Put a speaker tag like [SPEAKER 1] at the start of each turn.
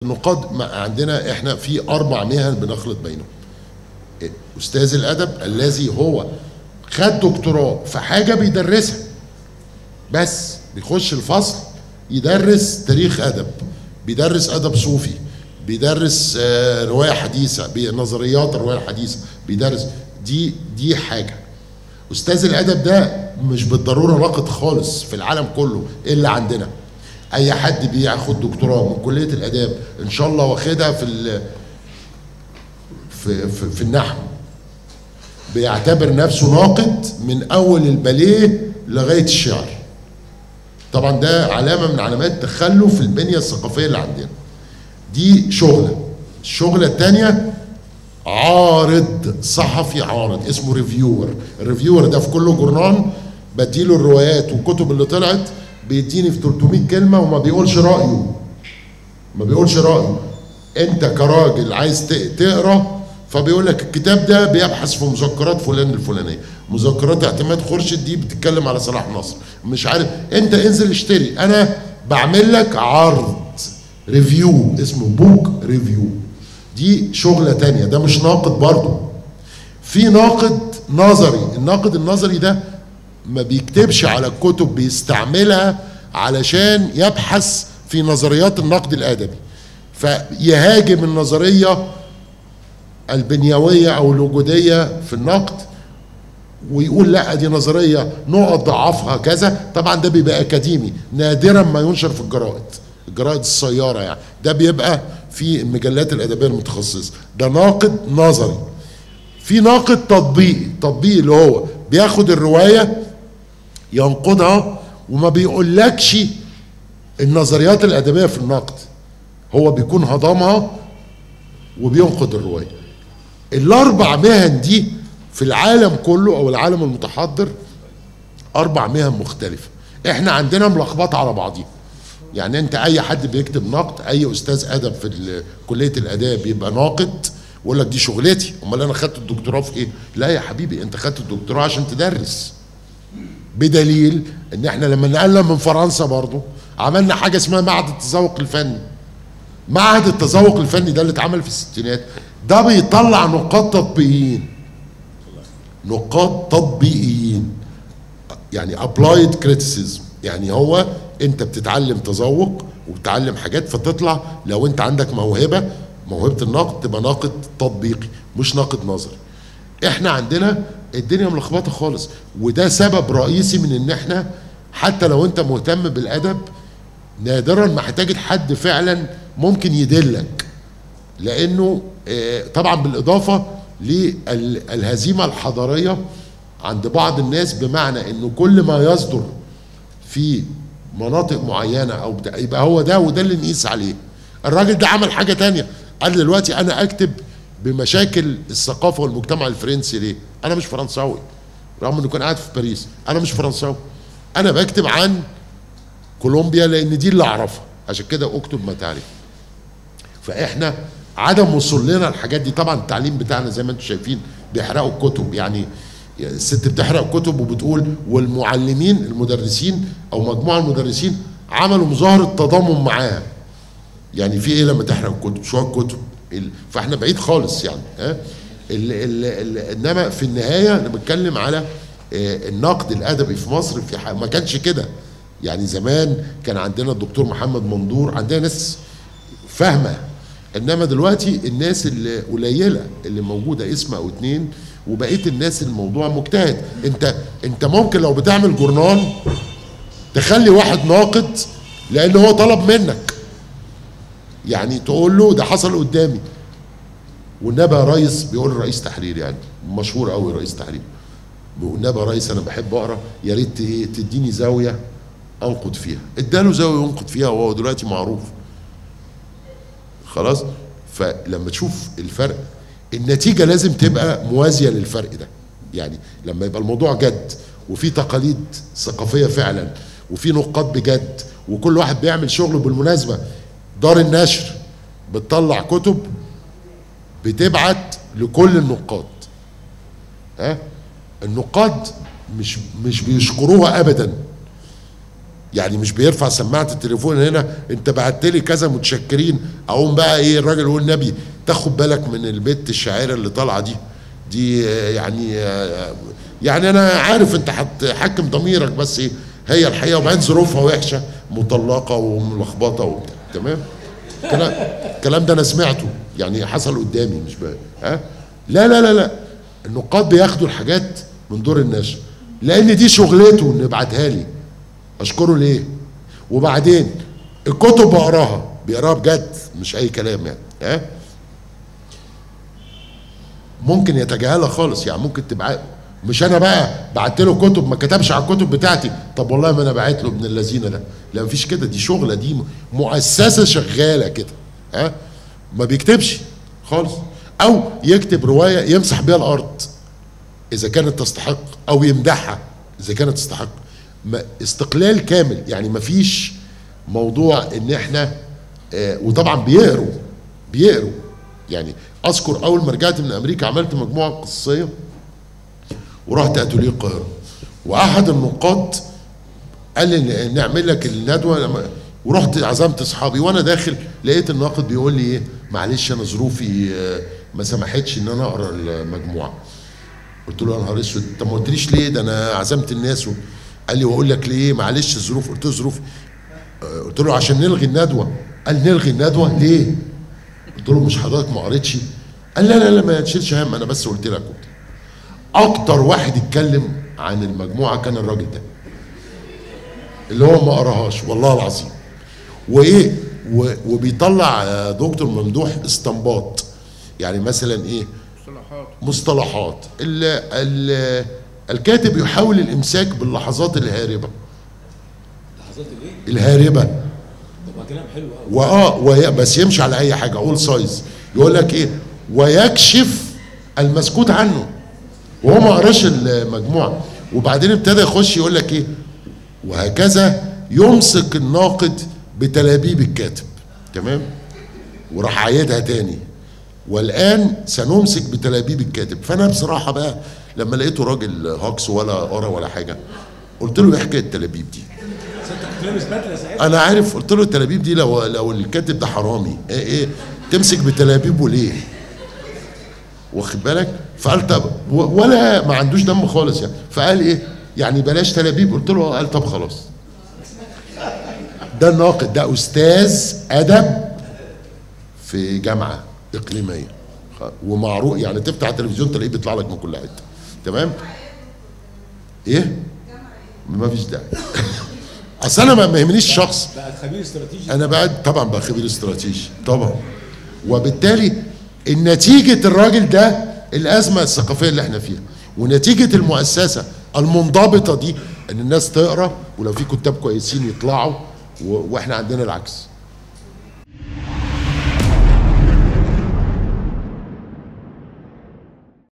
[SPEAKER 1] نقاد ما- عندنا احنا في اربع مهن بنخلط بينهم استاذ الادب الذي هو خد دكتوراه في حاجه بيدرسها بس بيخش الفصل يدرس تاريخ ادب بيدرس ادب صوفي بيدرس آه، روايه حديثه بي- نظريات الروايه الحديثه بيدرس دي دي حاجه استاذ الادب ده مش بالضروره ناقد خالص في العالم كله الا عندنا اي حد بياخد دكتوراه من كليه الاداب ان شاء الله واخدها في ال- في في, في النحو بيعتبر نفسه ناقد من اول الباليه لغايه الشعر طبعا ده علامه من علامات تخلف البنيه الثقافيه اللي عندنا دي شغله الشغله الثانيه عارض صحفي عارض اسمه ريفيور الريفيور ده في كل جورنال بديله الروايات والكتب اللي طلعت بيديني في 300 كلمه وما بيقولش رايه ما بيقولش رايه انت كراجل عايز ت- تقرا فبيقول لك الكتاب ده بيبحث في مذكرات فلان الفلانيه مذكرات اعتماد خورشيد دي بتتكلم على صلاح نصر مش عارف انت انزل اشتري انا بعمل لك عرض ريفيو اسمه بوك ريفيو دي شغله تانية ده مش ناقد برضه في ناقد نظري الناقد النظري ده ما بيكتبش على الكتب بيستعملها علشان يبحث في نظريات النقد الادبي فيهاجم النظريه البنيويه او الوجوديه في النقد ويقول لا دي نظريه نقط ضعفها كذا طبعا ده بيبقى اكاديمي نادرا ما ينشر في الجرائد الجرائد السياره يعني ده بيبقى في المجلات الادبيه المتخصصه ده ناقد نظري في ناقد تطبيقي تطبيقي اللي هو بياخد الروايه ينقدها وما بيقولكش النظريات الادبيه في النقد هو بيكون هضمها وبينقد الروايه الاربع مهن دي في العالم كله او العالم المتحضر اربع مهن مختلفه احنا عندنا ملخبطه على بعضيها يعني انت اي حد بيكتب نقد اي استاذ ادب في ال- كليه الاداب يبقى ناقد يقول لك دي شغلتي امال انا خدت الدكتوراه في ايه لا يا حبيبي انت خدت الدكتوراه عشان تدرس بدليل ان احنا لما نقلنا من فرنسا برضو عملنا حاجه اسمها معهد التذوق الفني معهد التذوق الفني ده اللي اتعمل في الستينات ده بيطلع نقاد تطبيقيين نقاد تطبيقيين يعني ابلايد كريتيسيزم يعني هو انت بتتعلم تذوق وبتتعلم حاجات فتطلع لو انت عندك موهبه موهبه النقد تبقى ناقد تطبيقي مش ناقد نظري احنا عندنا الدنيا ملخبطه خالص وده سبب رئيسي من ان احنا حتى لو انت مهتم بالادب نادرا ما هتجد حد فعلا ممكن يدلك لانه آه، طبعا بالاضافه للهزيمه الحضاريه عند بعض الناس بمعنى انه كل ما يصدر في مناطق معينه او بتاع يبقى هو ده وده اللي نقيس عليه الراجل ده عمل حاجه تانية قال دلوقتي انا اكتب بمشاكل الثقافه والمجتمع الفرنسي ليه انا مش فرنساوي رغم انه كان قاعد في باريس انا مش فرنساوي انا بكتب عن كولومبيا لان دي اللي اعرفها عشان كده اكتب ما تعرف فاحنا عدم وصول لنا الحاجات دي طبعا التعليم بتاعنا زي ما انتم شايفين بيحرقوا الكتب يعني الست بتحرق كتب وبتقول والمعلمين المدرسين او مجموعه المدرسين عملوا مظاهره تضامن معاها يعني في ايه لما تحرق الكتب شويه كتب ال- فاحنا بعيد خالص يعني ها ال ال ال انما في النهايه انا بتكلم على آه، النقد الادبي في مصر في ح- ما كانش كده يعني زمان كان عندنا الدكتور محمد مندور عندنا ناس فاهمه انما دلوقتي الناس اللي قليله اللي موجوده اسم او اتنين وبقيه الناس الموضوع مجتهد انت انت ممكن لو بتعمل جورنال تخلي واحد ناقد لان هو طلب منك يعني تقول له ده حصل قدامي والنبي يا ريس بيقول رئيس تحرير يعني مشهور قوي رئيس تحرير بيقول النبي يا ريس انا بحب اقرا يا ريت ايه تديني زاويه انقد فيها اداله زاويه ينقد فيها وهو دلوقتي معروف خلاص فلما تشوف الفرق النتيجه لازم تبقى موازيه للفرق ده يعني لما يبقى الموضوع جد وفي تقاليد ثقافيه فعلا وفي نقاد بجد وكل واحد بيعمل شغله بالمناسبه دار النشر بتطلع كتب بتبعت لكل النقاد ها النقاد مش مش بيشكروها ابدا يعني مش بيرفع سماعه التليفون هنا انت بعت لي كذا متشكرين اقوم بقى ايه الراجل يقول نبي تاخد بالك من البت الشاعره اللي طالعه دي دي آه، يعني آه، يعني انا عارف انت هتحكم ضميرك بس ايه هي الحقيقه وبعدين ظروفها وحشه مطلقه وملخبطه وبتاع تمام الكلام الكلام ده انا سمعته يعني حصل قدامي مش بقى ها لا لا لا لا النقاد بياخدوا الحاجات من دور النشر لان دي شغلته انه يبعتها لي اشكره ليه وبعدين الكتب بقراها بيقراها بجد مش اي كلام يعني ها ممكن يتجاهلها خالص يعني ممكن تبقى مش انا بقى بعت له كتب ما كتبش على الكتب بتاعتي طب والله ما انا بعت له ابن اللذينه ده لا مفيش كده دي شغله دي مؤسسه شغاله كده ها ما بيكتبش خالص او يكتب روايه يمسح بيها الارض اذا كانت تستحق او يمدحها اذا كانت تستحق ما- استقلال كامل يعني ما فيش موضوع ان احنا آه وطبعا بيقروا بيقروا يعني اذكر اول ما رجعت من امريكا عملت مجموعه قصيه ورحت اتوليه القاهره واحد النقاد قال لي نعمل لك الندوه لما ورحت عزمت اصحابي وانا داخل لقيت الناقد بيقول لي ايه معلش انا ظروفي آه، ما سمحتش ان انا اقرا المجموعه قلت له يا نهار اسود انت ما قلتليش ليه ده انا عزمت الناس و... قال لي واقول لك ليه معلش الظروف قلت له ظروف آه، قلت له عشان نلغي الندوه قال نلغي الندوه ليه؟ قلت له مش حضرتك ما قريتش؟ قال لا لا لا ما تشيلش هم انا بس قلت لك اكتر واحد اتكلم عن المجموعه كان الراجل ده اللي هو ما قراهاش والله العظيم وايه و- وبيطلع آه، دكتور ممدوح استنباط يعني مثلا ايه
[SPEAKER 2] مصطلحات
[SPEAKER 1] مصطلحات ال ال الكاتب يحاول الامساك باللحظات الهاربه
[SPEAKER 3] لحظات الايه؟
[SPEAKER 1] الهاربه
[SPEAKER 3] طب ما كلام حلو قوي
[SPEAKER 1] واه وي بس يمشي على اي حاجه اول سايز يقول لك ايه ويكشف المسكوت عنه وهو ما قراش المجموعه وبعدين ابتدى يخش يقول لك ايه وهكذا يمسك الناقد بتلابيب الكاتب تمام وراح عايدها تاني والان سنمسك بتلابيب الكاتب فانا بصراحه بقى لما لقيته راجل هاكس ولا قرا ولا حاجه قلت له ايه حكايه التلابيب دي
[SPEAKER 3] بس انت كنت لابس بدله ساعتها
[SPEAKER 1] انا عارف قلت له التلابيب دي لو لو الكاتب ده حرامي ايه ايه تمسك بتلابيبه ليه واخد بالك فقال طب و- ولا ما عندوش دم خالص يعني فقال ايه يعني بلاش تلابيب قلت له آه. قال طب خلاص ده الناقد ده استاذ ادب في جامعه اقليميه خ- ومعروف يعني تفتح التلفزيون تلاقيه بيطلع لك من كل حته تمام ايه ما فيش داعي اصل انا ما ما يهمنيش الشخص
[SPEAKER 3] بقى خبير استراتيجي
[SPEAKER 1] انا بقى طبعا بقى خبير استراتيجي طبعا وبالتالي النتيجة الراجل ده الأزمة الثقافية اللي احنا فيها ونتيجة المؤسسة المنضبطة دي إن الناس تقرأ ولو في كتاب كويسين يطلعوا و- واحنا عندنا العكس